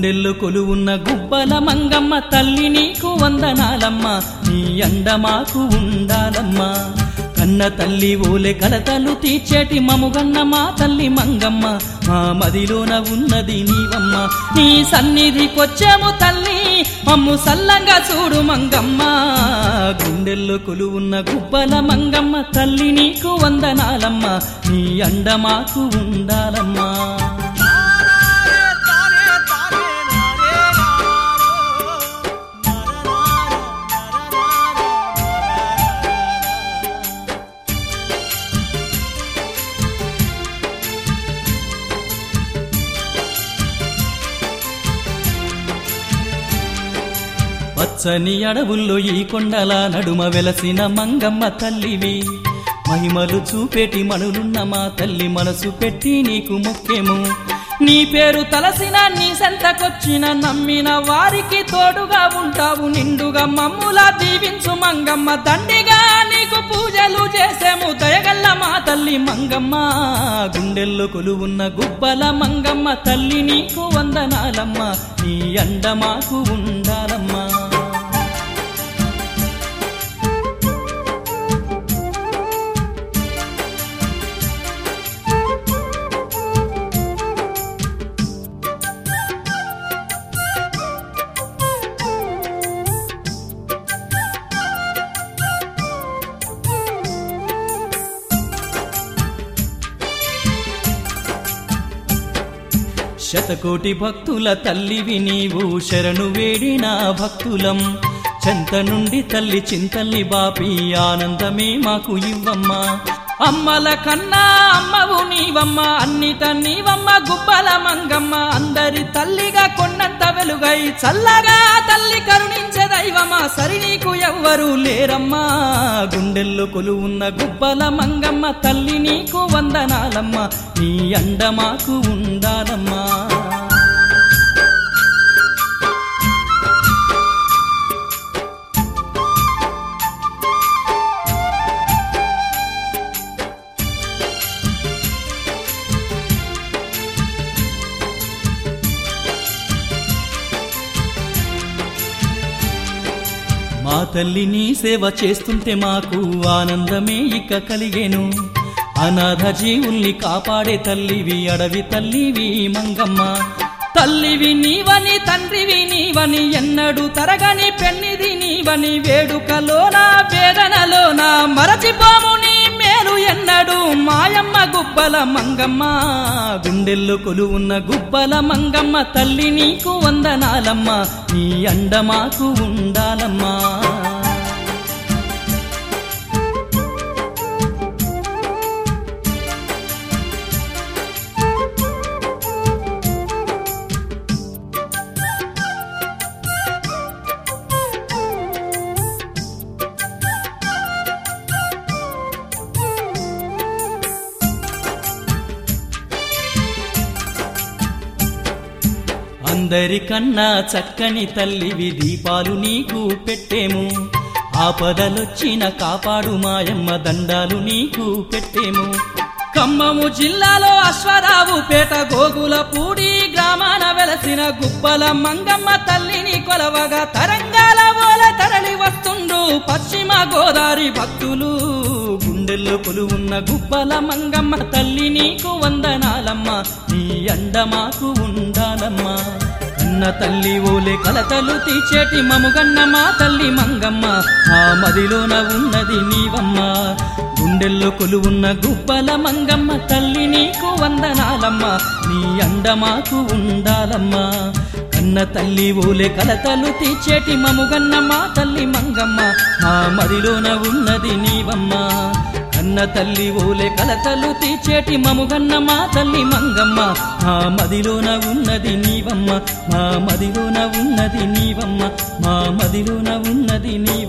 గుండెల్లో కొలువున్న గుబ్బల మంగమ్మ తల్లి నీకు వందనాలమ్మ నీ అండ మాకు ఉండాలమ్మా కన్న తల్లి ఓలె కలతలు తీర్చేటి మముగన్న మా తల్లి మంగమ్మ మా మదిలోన ఉన్నది నీవమ్మ నీ సన్నిధికొచ్చాము తల్లి మమ్ము సల్లంగా చూడు మంగమ్మ గుండెల్లో కొలువున్న గుబ్బల మంగమ్మ తల్లి నీకు వందనాలమ్మ నీ అండ మాకు ఉండాలమ్మా తారే తారే నారే పచ్చని అడవుల్లో ఈ కొండల నడుమ వెలసిన మంగమ్మ తల్లివి మహిమలు చూపేటి మనులున్న మా తల్లి మనసు పెట్టి నీకు మొక్కేము నీ పేరు తలసిన నీ సంతకొచ్చిన నమ్మిన వారికి తోడుగా ఉంటావు నిండుగా మమ్ముల దీవించు మంగమ్మ దండిగా నీకు పూజలు చేసేము దయగల్ల మా తల్లి మంగమ్మ గుండెల్లో కొలువున్న గుబ్బల మంగమ్మ తల్లి నీకు వందనాలమ్మ నీ అండ మాకు ఉండాలమ్మా శతకోటి భక్తుల తల్లివి నీవు శరణు వేడిన భక్తులం చెంత నుండి తల్లి చింతల్ని బాపి ఆనందమే మాకు ఇవ్వమ్మా అమ్మల కన్నా అమ్మవు నీవమ్మ అన్నిట నీవమ్మ గుబ్బల మంగమ్మ అందరి తల్లిగా కొండంత వెలుగై చల్లగా తల్లి కరుణించే దైవమా సరి నీకు ఎవ్వరు లేరమ్మా గుండెల్లో కొలువున్న గుబ్బల మంగమ్మ తల్లి నీకు వందనాలమ్మ నీ అండ మాకు ఉండాలమ్మా మా తల్లి నీ సేవ చేస్తుంటే మాకు ఆనందమే ఇక కలిగేను అనాథ జీవుల్ని కాపాడే తల్లివి అడవి తల్లివి మంగమ్మ తల్లివి నీవని తండ్రివి నీవని ఎన్నడు తరగని పెన్నిది నీవని వేడుకలోన వేదనలోన మరచిపోము నీ మేలు ఎన్నడు మాయమ్మ గుబ్బల మంగమ్మ గుండెల్లో కొలువున్న గుబ్బల మంగమ్మ తల్లి నీకు వందనాలమ్మ నీ అండ మాకు ఉండాలమ్మా అందరికన్నా చక్కని తల్లివి దీపాలు నీకు పెట్టేము ఆపదలొచ్చిన కాపాడు మాయమ్మ దండాలు నీకు పెట్టేము ఖమ్మము జిల్లాలో అశ్వరావు పేట గోగుల పూడి గ్రామాన వెలసిన గుబ్బల మంగమ్మ తల్లిని కొలవగా తరంగాల ఓల తరలి వస్తుండు పశ్చిమ గోదావరి భక్తులు గుండెల్లో కొలువున్న గుబ్బల మంగమ్మ తల్లి నీకు వందనాలమ్మ నీ అండ మాకు ఉండాలమ్మా కన్న తల్లి ఓలే కలతలు తీచేటి మముగన్న మా తల్లి మంగమ్మ ఆ మదిలోన ఉన్నది నీవమ్మ గుండెల్లో కొలువున్న గుబ్బల మంగమ్మ తల్లి నీకు వందనాలమ్మ నీ అండ మాకు ఉండాలమ్మా కన్న తల్లి ఓలే కలతలు తీర్చేటి మముగన్న మా తల్లి మంగమ్మ మా మదిలోన ఉన్నది నీవమ్మ కన్న తల్లి ఓలే కలతలు తీర్చేటి మముగన్న మా తల్లి మంగమ్మ మా మదిలోన ఉన్నది నీవమ్మ మా మదిలోన ఉన్నది నీవమ్మ మా మదిలోన ఉన్నది నీ